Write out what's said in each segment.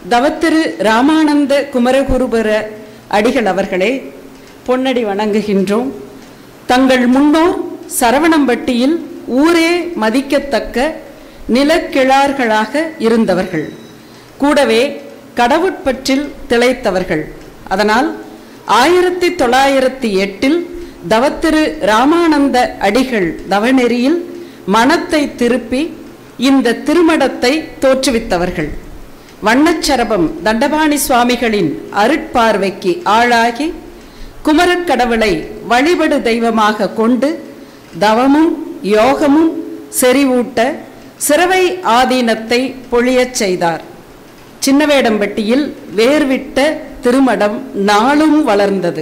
தவத்திரு ராமானந்த குமரகுருபர அடிகள் அவர்களே பொன்னடி வணங்குகின்றோம் தங்கள் முன்னோர் சரவணம்பட்டியில் ஊரே மதிக்கத்தக்க நிலக்கிழார்களாக இருந்தவர்கள் கூடவே கடவுட்பற்றில் திளைத்தவர்கள் அதனால் ஆயிரத்தி தொள்ளாயிரத்தி எட்டில் தவத்திரு ராமானந்த அடிகள் தவநெறியில் மனத்தை திருப்பி இந்த திருமடத்தை தோற்றுவித்தவர்கள் வண்ணச்சரபம் தண்டபாணி சுவாமிகளின் அருட்பார்வைக்கு ஆளாகி குமரக்கடவுளை வழிபடு தெய்வமாக கொண்டு தவமும் யோகமும் செறிவூட்ட சிறவை ஆதீனத்தை பொழியச் செய்தார் சின்னவேடம்பட்டியில் வேர்விட்ட திருமடம் நாளும் வளர்ந்தது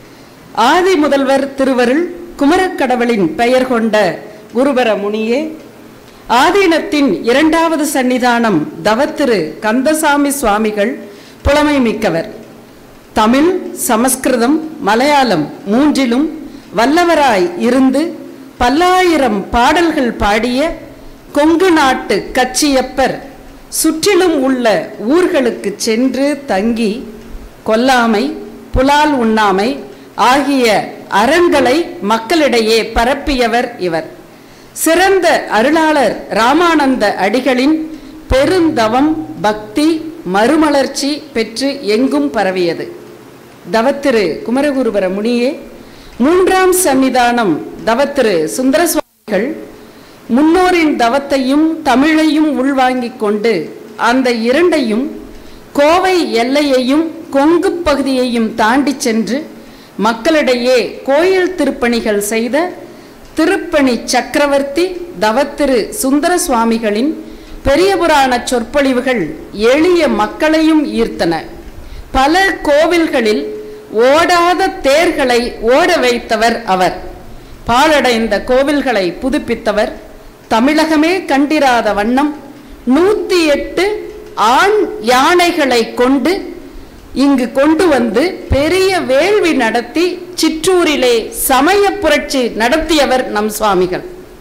ஆதி முதல்வர் திருவருள் குமரக்கடவுளின் பெயர் கொண்ட குருபர முனியே ஆதீனத்தின் இரண்டாவது சன்னிதானம் தவத்திரு கந்தசாமி சுவாமிகள் புலமை மிக்கவர் தமிழ் சமஸ்கிருதம் மலையாளம் மூன்றிலும் வல்லவராய் இருந்து பல்லாயிரம் பாடல்கள் பாடிய கொங்கு நாட்டு கச்சியப்பர் சுற்றிலும் உள்ள ஊர்களுக்கு சென்று தங்கி கொல்லாமை புலால் உண்ணாமை ஆகிய அறங்களை மக்களிடையே பரப்பியவர் இவர் சிறந்த அருளாளர் ராமானந்த அடிகளின் பெருந்தவம் பக்தி மறுமலர்ச்சி பெற்று எங்கும் பரவியது தவத்திரு குமரகுருபர முனியே மூன்றாம் சன்னிதானம் தவத்திரு சுந்தர சுவாமிகள் முன்னோரின் தவத்தையும் தமிழையும் உள்வாங்கிக் கொண்டு அந்த இரண்டையும் கோவை எல்லையையும் கொங்கு பகுதியையும் தாண்டி சென்று மக்களிடையே கோயில் திருப்பணிகள் செய்த திருப்பணி சக்கரவர்த்தி தவத்திரு சுந்தர சுவாமிகளின் பெரிய புராண சொற்பொழிவுகள் எளிய மக்களையும் ஈர்த்தன பல கோவில்களில் ஓடாத தேர்களை ஓட வைத்தவர் அவர் பாழடைந்த கோவில்களை புதுப்பித்தவர் தமிழகமே கண்டிராத வண்ணம் நூத்தி எட்டு ஆண் யானைகளை கொண்டு இங்கு கொண்டு வந்து பெரிய வேள்வி நடத்தி சிற்றூரிலே சமய புரட்சி நடத்தியவர் நம் சுவாமிகள்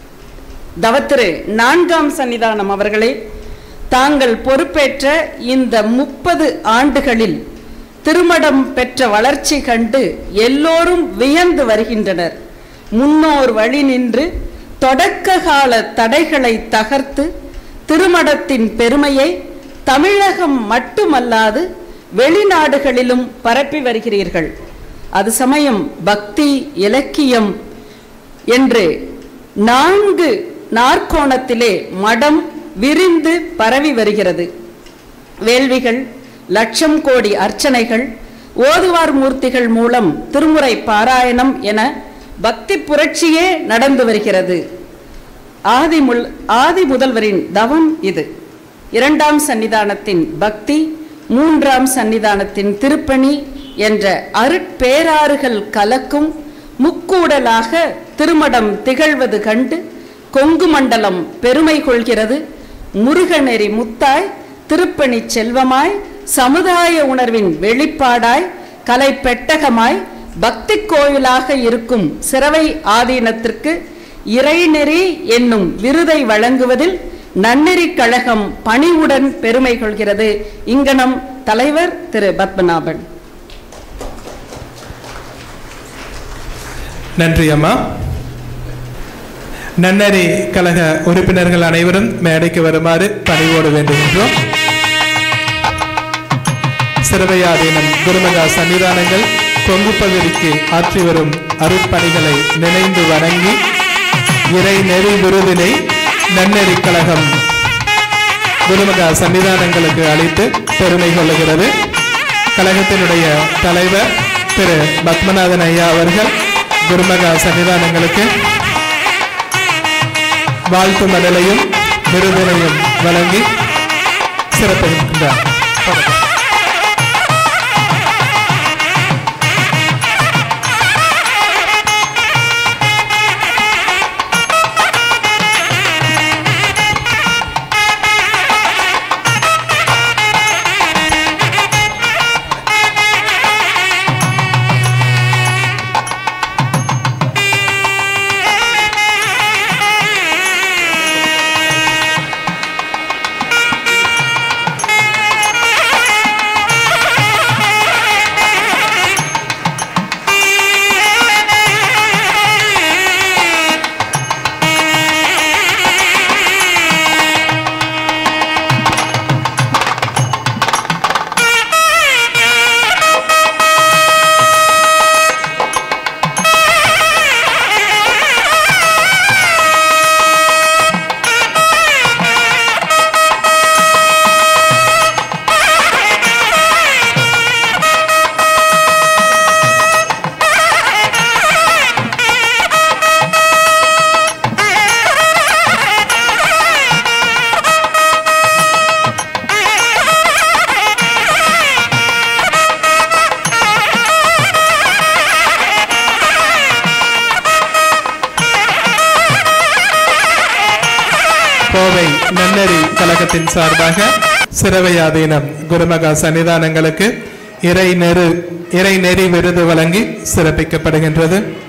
தவத்திரு நான்காம் சன்னிதானம் அவர்களே தாங்கள் பொறுப்பேற்ற இந்த முப்பது ஆண்டுகளில் திருமடம் பெற்ற வளர்ச்சி கண்டு எல்லோரும் வியந்து வருகின்றனர் முன்னோர் வழி நின்று தொடக்க கால தடைகளை தகர்த்து திருமடத்தின் பெருமையை தமிழகம் மட்டுமல்லாது வெளிநாடுகளிலும் பரப்பி வருகிறீர்கள் அது சமயம் பக்தி இலக்கியம் என்று நான்கு நாற்கோணத்திலே மடம் விரிந்து பரவி வருகிறது வேள்விகள் லட்சம் கோடி அர்ச்சனைகள் ஓதுவார் மூர்த்திகள் மூலம் திருமுறை பாராயணம் என பக்தி புரட்சியே நடந்து வருகிறது ஆதி முல் ஆதி முதல்வரின் தவம் இது இரண்டாம் சன்னிதானத்தின் பக்தி மூன்றாம் சன்னிதானத்தின் திருப்பணி என்ற அருட்பேராறுகள் கலக்கும் முக்கூடலாக திருமடம் திகழ்வது கண்டு கொங்கு மண்டலம் பெருமை கொள்கிறது முருகநெறி முத்தாய் திருப்பணி செல்வமாய் சமுதாய உணர்வின் வெளிப்பாடாய் கலை பெட்டகமாய் பக்தி கோயிலாக இருக்கும் சிறவை ஆதீனத்திற்கு இறைநெறி என்னும் விருதை வழங்குவதில் நன்னெறி கழகம் பணிவுடன் பெருமை கொள்கிறது இங்கனம் தலைவர் திரு பத்மநாபன் நன்றி அம்மா நன்னறி கழக உறுப்பினர்கள் அனைவரும் மேடைக்கு வருமாறு பணிவோடு வேண்டுகின்றோம் சிறுவையாதீனம் குருமகா சன்னிதானங்கள் கொங்கு பகுதிக்கு ஆற்றி வரும் அருட்பணிகளை நினைந்து வணங்கி இறை நெறி விருதினை நன்னெறி கழகம் குருமகா சன்னிதானங்களுக்கு அளித்து பெருமை கொள்ளுகிறது கழகத்தினுடைய தலைவர் திரு பத்மநாதன் ஐயா அவர்கள் குருமகா சன்னிதானங்களுக்கு வாழ்த்து மடலையும் விருதினையும் வழங்கி சிறப்பிக்கின்றார் Thank நன்னெறி கழகத்தின் சார்பாக சிறவையாதீனம் குருமகா சன்னிதானங்களுக்கு இறை நெரு இறை நெறி விருது வழங்கி சிறப்பிக்கப்படுகின்றது